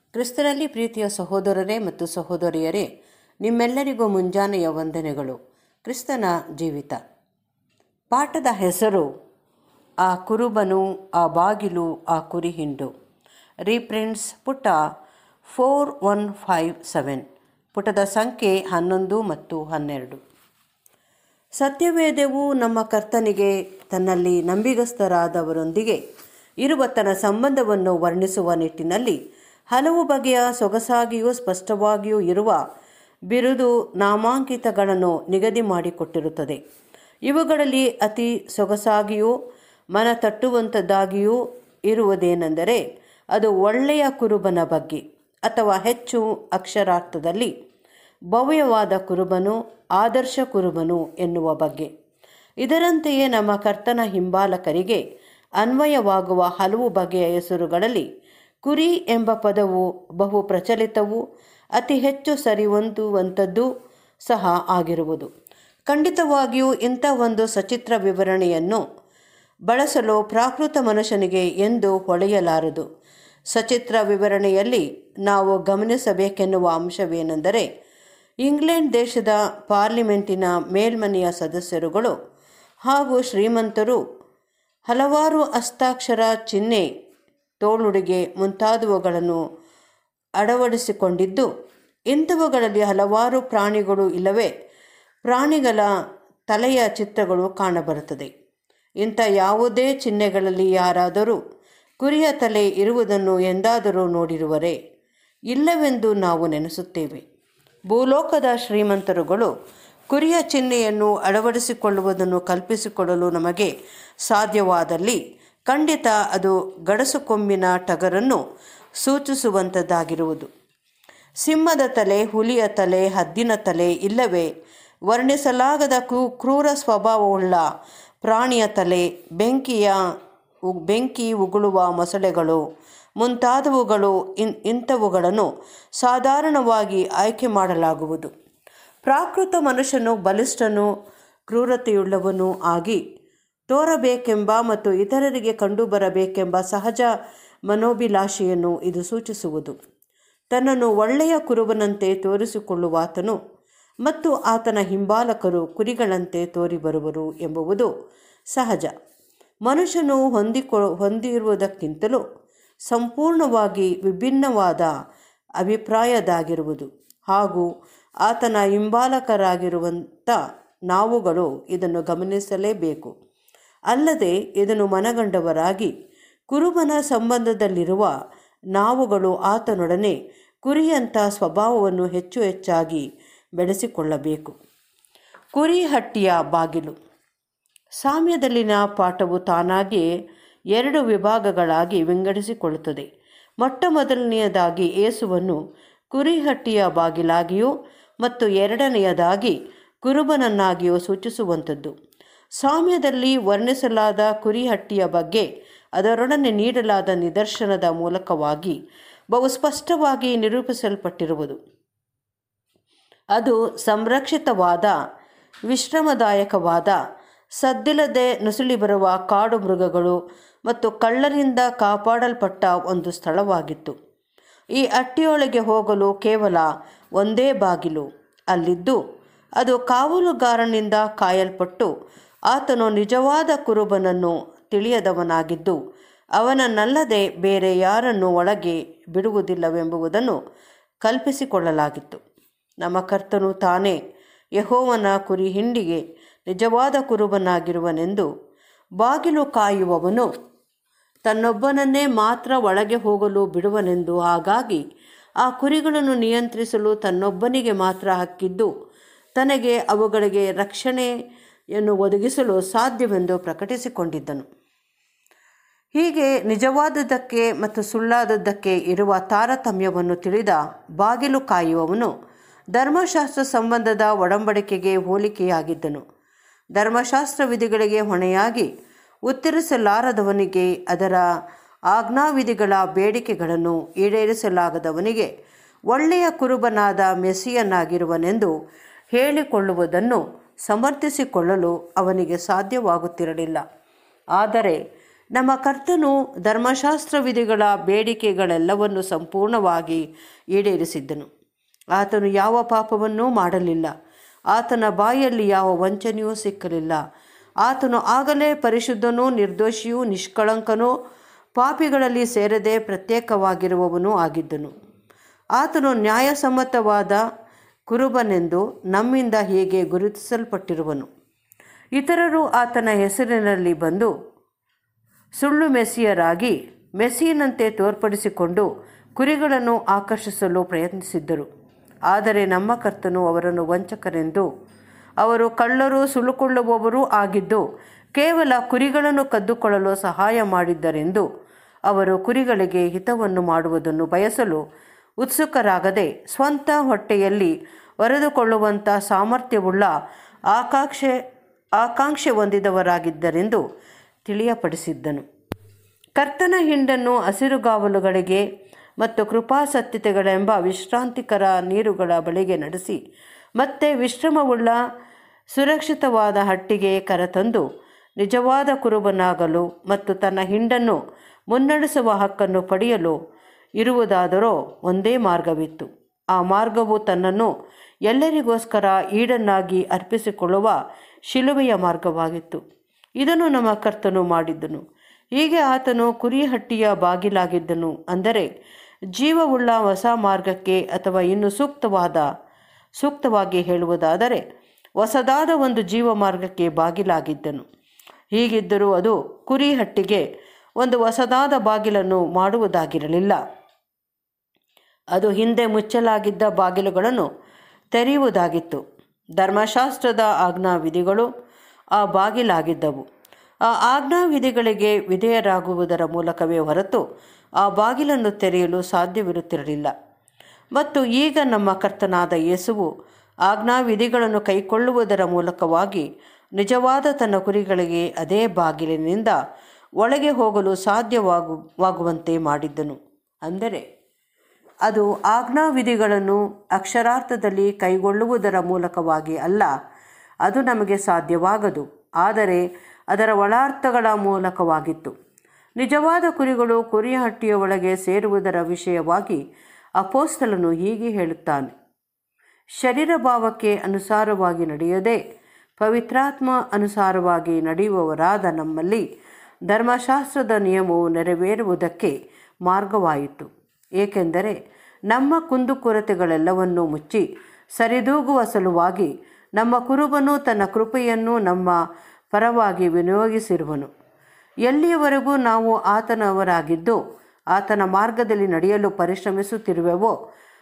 ಕ್ರಿಸ್ತನಲ್ಲಿ ಪ್ರೀತಿಯ ಸಹೋದರರೇ ಮತ್ತು ಸಹೋದರಿಯರೇ ನಿಮ್ಮೆಲ್ಲರಿಗೂ ಮುಂಜಾನೆಯ ವಂದನೆಗಳು ಕ್ರಿಸ್ತನ ಜೀವಿತ ಪಾಠದ ಹೆಸರು ಆ ಕುರುಬನು ಆ ಬಾಗಿಲು ಆ ಕುರಿ ಹಿಂಡು ರೀಪ್ರಿಂಟ್ಸ್ ಪುಟ ಫೋರ್ ಒನ್ ಫೈವ್ ಸೆವೆನ್ ಪುಟದ ಸಂಖ್ಯೆ ಹನ್ನೊಂದು ಮತ್ತು ಹನ್ನೆರಡು ಸತ್ಯವೇದವು ನಮ್ಮ ಕರ್ತನಿಗೆ ತನ್ನಲ್ಲಿ ನಂಬಿಗಸ್ತರಾದವರೊಂದಿಗೆ ಇರುವ ತನ್ನ ಸಂಬಂಧವನ್ನು ವರ್ಣಿಸುವ ನಿಟ್ಟಿನಲ್ಲಿ ಹಲವು ಬಗೆಯ ಸೊಗಸಾಗಿಯೂ ಸ್ಪಷ್ಟವಾಗಿಯೂ ಇರುವ ಬಿರುದು ನಾಮಾಂಕಿತಗಳನ್ನು ನಿಗದಿ ಮಾಡಿಕೊಟ್ಟಿರುತ್ತದೆ ಇವುಗಳಲ್ಲಿ ಅತಿ ಸೊಗಸಾಗಿಯೂ ಮನ ತಟ್ಟುವಂಥದ್ದಾಗಿಯೂ ಇರುವುದೇನೆಂದರೆ ಅದು ಒಳ್ಳೆಯ ಕುರುಬನ ಬಗ್ಗೆ ಅಥವಾ ಹೆಚ್ಚು ಅಕ್ಷರಾರ್ಥದಲ್ಲಿ ಭವ್ಯವಾದ ಕುರುಬನು ಆದರ್ಶ ಕುರುಬನು ಎನ್ನುವ ಬಗ್ಗೆ ಇದರಂತೆಯೇ ನಮ್ಮ ಕರ್ತನ ಹಿಂಬಾಲಕರಿಗೆ ಅನ್ವಯವಾಗುವ ಹಲವು ಬಗೆಯ ಹೆಸರುಗಳಲ್ಲಿ ಕುರಿ ಎಂಬ ಪದವು ಬಹು ಪ್ರಚಲಿತವೂ ಅತಿ ಹೆಚ್ಚು ಸರಿಹೊಂದುವಂಥದ್ದು ಸಹ ಆಗಿರುವುದು ಖಂಡಿತವಾಗಿಯೂ ಇಂಥ ಒಂದು ಸಚಿತ್ರ ವಿವರಣೆಯನ್ನು ಬಳಸಲು ಪ್ರಾಕೃತ ಮನುಷ್ಯನಿಗೆ ಎಂದು ಹೊಳೆಯಲಾರದು ಸಚಿತ್ರ ವಿವರಣೆಯಲ್ಲಿ ನಾವು ಗಮನಿಸಬೇಕೆನ್ನುವ ಅಂಶವೇನೆಂದರೆ ಇಂಗ್ಲೆಂಡ್ ದೇಶದ ಪಾರ್ಲಿಮೆಂಟಿನ ಮೇಲ್ಮನೆಯ ಸದಸ್ಯರುಗಳು ಹಾಗೂ ಶ್ರೀಮಂತರು ಹಲವಾರು ಹಸ್ತಾಕ್ಷರ ಚಿಹ್ನೆ ತೋಳುಡುಗೆ ಮುಂತಾದವುಗಳನ್ನು ಅಳವಡಿಸಿಕೊಂಡಿದ್ದು ಇಂಥವುಗಳಲ್ಲಿ ಹಲವಾರು ಪ್ರಾಣಿಗಳು ಇಲ್ಲವೇ ಪ್ರಾಣಿಗಳ ತಲೆಯ ಚಿತ್ರಗಳು ಕಾಣಬರುತ್ತದೆ ಇಂಥ ಯಾವುದೇ ಚಿಹ್ನೆಗಳಲ್ಲಿ ಯಾರಾದರೂ ಕುರಿಯ ತಲೆ ಇರುವುದನ್ನು ಎಂದಾದರೂ ನೋಡಿರುವರೇ ಇಲ್ಲವೆಂದು ನಾವು ನೆನೆಸುತ್ತೇವೆ ಭೂಲೋಕದ ಶ್ರೀಮಂತರುಗಳು ಕುರಿಯ ಚಿಹ್ನೆಯನ್ನು ಅಳವಡಿಸಿಕೊಳ್ಳುವುದನ್ನು ಕಲ್ಪಿಸಿಕೊಳ್ಳಲು ನಮಗೆ ಸಾಧ್ಯವಾದಲ್ಲಿ ಖಂಡಿತ ಅದು ಗಡಸು ಕೊಂಬಿನ ಟಗರನ್ನು ಸೂಚಿಸುವಂಥದ್ದಾಗಿರುವುದು ಸಿಂಹದ ತಲೆ ಹುಲಿಯ ತಲೆ ಹದ್ದಿನ ತಲೆ ಇಲ್ಲವೇ ವರ್ಣಿಸಲಾಗದ ಕ್ರೂ ಕ್ರೂರ ಸ್ವಭಾವವುಳ್ಳ ಪ್ರಾಣಿಯ ತಲೆ ಬೆಂಕಿಯ ಬೆಂಕಿ ಉಗುಳುವ ಮೊಸಳೆಗಳು ಮುಂತಾದವುಗಳು ಇನ್ ಇಂಥವುಗಳನ್ನು ಸಾಧಾರಣವಾಗಿ ಆಯ್ಕೆ ಮಾಡಲಾಗುವುದು ಪ್ರಾಕೃತ ಮನುಷ್ಯನು ಬಲಿಷ್ಠನು ಕ್ರೂರತೆಯುಳ್ಳವನು ಆಗಿ ತೋರಬೇಕೆಂಬ ಮತ್ತು ಇತರರಿಗೆ ಕಂಡುಬರಬೇಕೆಂಬ ಸಹಜ ಮನೋಭಿಲಾಷೆಯನ್ನು ಇದು ಸೂಚಿಸುವುದು ತನ್ನನ್ನು ಒಳ್ಳೆಯ ಕುರುಬನಂತೆ ತೋರಿಸಿಕೊಳ್ಳುವಾತನು ಮತ್ತು ಆತನ ಹಿಂಬಾಲಕರು ಕುರಿಗಳಂತೆ ತೋರಿಬರುವರು ಎಂಬುವುದು ಸಹಜ ಮನುಷ್ಯನು ಹೊಂದಿಕೊ ಹೊಂದಿರುವುದಕ್ಕಿಂತಲೂ ಸಂಪೂರ್ಣವಾಗಿ ವಿಭಿನ್ನವಾದ ಅಭಿಪ್ರಾಯದಾಗಿರುವುದು ಹಾಗೂ ಆತನ ಹಿಂಬಾಲಕರಾಗಿರುವಂಥ ನಾವುಗಳು ಇದನ್ನು ಗಮನಿಸಲೇಬೇಕು ಅಲ್ಲದೆ ಇದನ್ನು ಮನಗಂಡವರಾಗಿ ಕುರುಬನ ಸಂಬಂಧದಲ್ಲಿರುವ ನಾವುಗಳು ಆತನೊಡನೆ ಕುರಿಯಂಥ ಸ್ವಭಾವವನ್ನು ಹೆಚ್ಚು ಹೆಚ್ಚಾಗಿ ಬೆಳೆಸಿಕೊಳ್ಳಬೇಕು ಕುರಿ ಹಟ್ಟಿಯ ಬಾಗಿಲು ಸಾಮ್ಯದಲ್ಲಿನ ಪಾಠವು ತಾನಾಗಿಯೇ ಎರಡು ವಿಭಾಗಗಳಾಗಿ ವಿಂಗಡಿಸಿಕೊಳ್ಳುತ್ತದೆ ಮೊಟ್ಟ ಮೊದಲನೆಯದಾಗಿ ಏಸುವನ್ನು ಕುರಿಹಟ್ಟಿಯ ಬಾಗಿಲಾಗಿಯೂ ಮತ್ತು ಎರಡನೆಯದಾಗಿ ಕುರುಬನನ್ನಾಗಿಯೂ ಸೂಚಿಸುವಂಥದ್ದು ಸಾಮ್ಯದಲ್ಲಿ ವರ್ಣಿಸಲಾದ ಕುರಿಹಟ್ಟಿಯ ಬಗ್ಗೆ ಅದರೊಡನೆ ನೀಡಲಾದ ನಿದರ್ಶನದ ಮೂಲಕವಾಗಿ ಬಹು ಸ್ಪಷ್ಟವಾಗಿ ನಿರೂಪಿಸಲ್ಪಟ್ಟಿರುವುದು ಅದು ಸಂರಕ್ಷಿತವಾದ ವಿಶ್ರಮದಾಯಕವಾದ ಸದ್ದಿಲ್ಲದೆ ನುಸುಳಿ ಬರುವ ಕಾಡು ಮೃಗಗಳು ಮತ್ತು ಕಳ್ಳರಿಂದ ಕಾಪಾಡಲ್ಪಟ್ಟ ಒಂದು ಸ್ಥಳವಾಗಿತ್ತು ಈ ಅಟ್ಟಿಯೊಳಗೆ ಹೋಗಲು ಕೇವಲ ಒಂದೇ ಬಾಗಿಲು ಅಲ್ಲಿದ್ದು ಅದು ಕಾವಲುಗಾರನಿಂದ ಕಾಯಲ್ಪಟ್ಟು ಆತನು ನಿಜವಾದ ಕುರುಬನನ್ನು ತಿಳಿಯದವನಾಗಿದ್ದು ಅವನನ್ನಲ್ಲದೆ ಬೇರೆ ಯಾರನ್ನು ಒಳಗೆ ಬಿಡುವುದಿಲ್ಲವೆಂಬುದನ್ನು ಕಲ್ಪಿಸಿಕೊಳ್ಳಲಾಗಿತ್ತು ನಮ್ಮ ಕರ್ತನು ತಾನೇ ಯಹೋವನ ಕುರಿ ಹಿಂಡಿಗೆ ನಿಜವಾದ ಕುರುಬನಾಗಿರುವನೆಂದು ಬಾಗಿಲು ಕಾಯುವವನು ತನ್ನೊಬ್ಬನನ್ನೇ ಮಾತ್ರ ಒಳಗೆ ಹೋಗಲು ಬಿಡುವನೆಂದು ಹಾಗಾಗಿ ಆ ಕುರಿಗಳನ್ನು ನಿಯಂತ್ರಿಸಲು ತನ್ನೊಬ್ಬನಿಗೆ ಮಾತ್ರ ಹಕ್ಕಿದ್ದು ತನಗೆ ಅವುಗಳಿಗೆ ರಕ್ಷಣೆಯನ್ನು ಒದಗಿಸಲು ಸಾಧ್ಯವೆಂದು ಪ್ರಕಟಿಸಿಕೊಂಡಿದ್ದನು ಹೀಗೆ ನಿಜವಾದದ್ದಕ್ಕೆ ಮತ್ತು ಸುಳ್ಳಾದದ್ದಕ್ಕೆ ಇರುವ ತಾರತಮ್ಯವನ್ನು ತಿಳಿದ ಬಾಗಿಲು ಕಾಯುವವನು ಧರ್ಮಶಾಸ್ತ್ರ ಸಂಬಂಧದ ಒಡಂಬಡಿಕೆಗೆ ಹೋಲಿಕೆಯಾಗಿದ್ದನು ಧರ್ಮಶಾಸ್ತ್ರ ವಿಧಿಗಳಿಗೆ ಹೊಣೆಯಾಗಿ ಉತ್ತರಿಸಲಾರದವನಿಗೆ ಅದರ ಆಜ್ಞಾವಿಧಿಗಳ ಬೇಡಿಕೆಗಳನ್ನು ಈಡೇರಿಸಲಾಗದವನಿಗೆ ಒಳ್ಳೆಯ ಕುರುಬನಾದ ಮೆಸ್ಸಿಯನ್ನಾಗಿರುವನೆಂದು ಹೇಳಿಕೊಳ್ಳುವುದನ್ನು ಸಮರ್ಥಿಸಿಕೊಳ್ಳಲು ಅವನಿಗೆ ಸಾಧ್ಯವಾಗುತ್ತಿರಲಿಲ್ಲ ಆದರೆ ನಮ್ಮ ಕರ್ತನು ಧರ್ಮಶಾಸ್ತ್ರ ವಿಧಿಗಳ ಬೇಡಿಕೆಗಳೆಲ್ಲವನ್ನು ಸಂಪೂರ್ಣವಾಗಿ ಈಡೇರಿಸಿದ್ದನು ಆತನು ಯಾವ ಪಾಪವನ್ನೂ ಮಾಡಲಿಲ್ಲ ಆತನ ಬಾಯಲ್ಲಿ ಯಾವ ವಂಚನೆಯೂ ಸಿಕ್ಕಲಿಲ್ಲ ಆತನು ಆಗಲೇ ಪರಿಶುದ್ಧನೂ ನಿರ್ದೋಷಿಯೂ ನಿಷ್ಕಳಂಕನೂ ಪಾಪಿಗಳಲ್ಲಿ ಸೇರದೆ ಪ್ರತ್ಯೇಕವಾಗಿರುವವನೂ ಆಗಿದ್ದನು ಆತನು ನ್ಯಾಯಸಮ್ಮತವಾದ ಕುರುಬನೆಂದು ನಮ್ಮಿಂದ ಹೀಗೆ ಗುರುತಿಸಲ್ಪಟ್ಟಿರುವನು ಇತರರು ಆತನ ಹೆಸರಿನಲ್ಲಿ ಬಂದು ಸುಳ್ಳು ಮೆಸ್ಸಿಯರಾಗಿ ಮೆಸ್ಸಿಯನಂತೆ ತೋರ್ಪಡಿಸಿಕೊಂಡು ಕುರಿಗಳನ್ನು ಆಕರ್ಷಿಸಲು ಪ್ರಯತ್ನಿಸಿದ್ದರು ಆದರೆ ನಮ್ಮ ಕರ್ತನು ಅವರನ್ನು ವಂಚಕರೆಂದು ಅವರು ಕಳ್ಳರು ಸುಳುಕೊಳ್ಳುವವರೂ ಆಗಿದ್ದು ಕೇವಲ ಕುರಿಗಳನ್ನು ಕದ್ದುಕೊಳ್ಳಲು ಸಹಾಯ ಮಾಡಿದ್ದರೆಂದು ಅವರು ಕುರಿಗಳಿಗೆ ಹಿತವನ್ನು ಮಾಡುವುದನ್ನು ಬಯಸಲು ಉತ್ಸುಕರಾಗದೆ ಸ್ವಂತ ಹೊಟ್ಟೆಯಲ್ಲಿ ಒರೆದುಕೊಳ್ಳುವಂಥ ಸಾಮರ್ಥ್ಯವುಳ್ಳ ಆಕಾಂಕ್ಷೆ ಆಕಾಂಕ್ಷೆ ಹೊಂದಿದವರಾಗಿದ್ದರೆಂದು ತಿಳಿಯಪಡಿಸಿದ್ದನು ಕರ್ತನ ಹಿಂಡನ್ನು ಹಸಿರುಗಾವಲುಗಳಿಗೆ ಮತ್ತು ಕೃಪಾಸತ್ಯತೆಗಳೆಂಬ ವಿಶ್ರಾಂತಿಕರ ನೀರುಗಳ ಬಳಿಗೆ ನಡೆಸಿ ಮತ್ತೆ ವಿಶ್ರಮವುಳ್ಳ ಸುರಕ್ಷಿತವಾದ ಹಟ್ಟಿಗೆ ಕರೆತಂದು ನಿಜವಾದ ಕುರುಬನಾಗಲು ಮತ್ತು ತನ್ನ ಹಿಂಡನ್ನು ಮುನ್ನಡೆಸುವ ಹಕ್ಕನ್ನು ಪಡೆಯಲು ಇರುವುದಾದರೋ ಒಂದೇ ಮಾರ್ಗವಿತ್ತು ಆ ಮಾರ್ಗವು ತನ್ನನ್ನು ಎಲ್ಲರಿಗೋಸ್ಕರ ಈಡನ್ನಾಗಿ ಅರ್ಪಿಸಿಕೊಳ್ಳುವ ಶಿಲುಬೆಯ ಮಾರ್ಗವಾಗಿತ್ತು ಇದನ್ನು ನಮ್ಮ ಕರ್ತನು ಮಾಡಿದ್ದನು ಹೀಗೆ ಆತನು ಕುರಿಹಟ್ಟಿಯ ಬಾಗಿಲಾಗಿದ್ದನು ಅಂದರೆ ಜೀವವುಳ್ಳ ಹೊಸ ಮಾರ್ಗಕ್ಕೆ ಅಥವಾ ಇನ್ನು ಸೂಕ್ತವಾದ ಸೂಕ್ತವಾಗಿ ಹೇಳುವುದಾದರೆ ಹೊಸದಾದ ಒಂದು ಜೀವ ಮಾರ್ಗಕ್ಕೆ ಬಾಗಿಲಾಗಿದ್ದನು ಹೀಗಿದ್ದರೂ ಅದು ಕುರಿಹಟ್ಟಿಗೆ ಒಂದು ಹೊಸದಾದ ಬಾಗಿಲನ್ನು ಮಾಡುವುದಾಗಿರಲಿಲ್ಲ ಅದು ಹಿಂದೆ ಮುಚ್ಚಲಾಗಿದ್ದ ಬಾಗಿಲುಗಳನ್ನು ತೆರೆಯುವುದಾಗಿತ್ತು ಧರ್ಮಶಾಸ್ತ್ರದ ಆಜ್ಞಾ ವಿಧಿಗಳು ಆ ಬಾಗಿಲಾಗಿದ್ದವು ಆ ಆಜ್ಞಾ ವಿಧಿಗಳಿಗೆ ವಿಧೇಯರಾಗುವುದರ ಮೂಲಕವೇ ಹೊರತು ಆ ಬಾಗಿಲನ್ನು ತೆರೆಯಲು ಸಾಧ್ಯವಿರುತ್ತಿರಲಿಲ್ಲ ಮತ್ತು ಈಗ ನಮ್ಮ ಕರ್ತನಾದ ಯೇಸುವು ಆಜ್ಞಾ ವಿಧಿಗಳನ್ನು ಕೈಕೊಳ್ಳುವುದರ ಮೂಲಕವಾಗಿ ನಿಜವಾದ ತನ್ನ ಕುರಿಗಳಿಗೆ ಅದೇ ಬಾಗಿಲಿನಿಂದ ಒಳಗೆ ಹೋಗಲು ಸಾಧ್ಯವಾಗುವಾಗುವಂತೆ ಮಾಡಿದ್ದನು ಅಂದರೆ ಅದು ಆಜ್ಞಾ ವಿಧಿಗಳನ್ನು ಅಕ್ಷರಾರ್ಥದಲ್ಲಿ ಕೈಗೊಳ್ಳುವುದರ ಮೂಲಕವಾಗಿ ಅಲ್ಲ ಅದು ನಮಗೆ ಸಾಧ್ಯವಾಗದು ಆದರೆ ಅದರ ಒಳಾರ್ಥಗಳ ಮೂಲಕವಾಗಿತ್ತು ನಿಜವಾದ ಕುರಿಗಳು ಕುರಿಹಟ್ಟಿಯ ಒಳಗೆ ಸೇರುವುದರ ವಿಷಯವಾಗಿ ಅಪೋಸ್ತಲನು ಹೀಗೆ ಹೇಳುತ್ತಾನೆ ಶರೀರ ಭಾವಕ್ಕೆ ಅನುಸಾರವಾಗಿ ನಡೆಯದೆ ಪವಿತ್ರಾತ್ಮ ಅನುಸಾರವಾಗಿ ನಡೆಯುವವರಾದ ನಮ್ಮಲ್ಲಿ ಧರ್ಮಶಾಸ್ತ್ರದ ನಿಯಮವು ನೆರವೇರುವುದಕ್ಕೆ ಮಾರ್ಗವಾಯಿತು ಏಕೆಂದರೆ ನಮ್ಮ ಕುಂದುಕೊರತೆಗಳೆಲ್ಲವನ್ನೂ ಮುಚ್ಚಿ ಸರಿದೂಗುವ ಸಲುವಾಗಿ ನಮ್ಮ ಕುರುಬನು ತನ್ನ ಕೃಪೆಯನ್ನು ನಮ್ಮ ಪರವಾಗಿ ವಿನಿಯೋಗಿಸಿರುವನು ಎಲ್ಲಿಯವರೆಗೂ ನಾವು ಆತನವರಾಗಿದ್ದು ಆತನ ಮಾರ್ಗದಲ್ಲಿ ನಡೆಯಲು ಪರಿಶ್ರಮಿಸುತ್ತಿರುವೆವೋ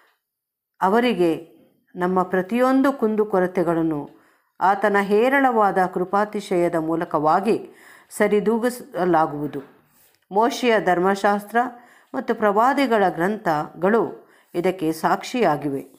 ಅವರಿಗೆ ನಮ್ಮ ಪ್ರತಿಯೊಂದು ಕುಂದುಕೊರತೆಗಳನ್ನು ಆತನ ಹೇರಳವಾದ ಕೃಪಾತಿಶಯದ ಮೂಲಕವಾಗಿ ಸರಿದೂಗಿಸಲಾಗುವುದು ಮೋಶೆಯ ಧರ್ಮಶಾಸ್ತ್ರ ಮತ್ತು ಪ್ರವಾದಿಗಳ ಗ್ರಂಥಗಳು ಇದಕ್ಕೆ ಸಾಕ್ಷಿಯಾಗಿವೆ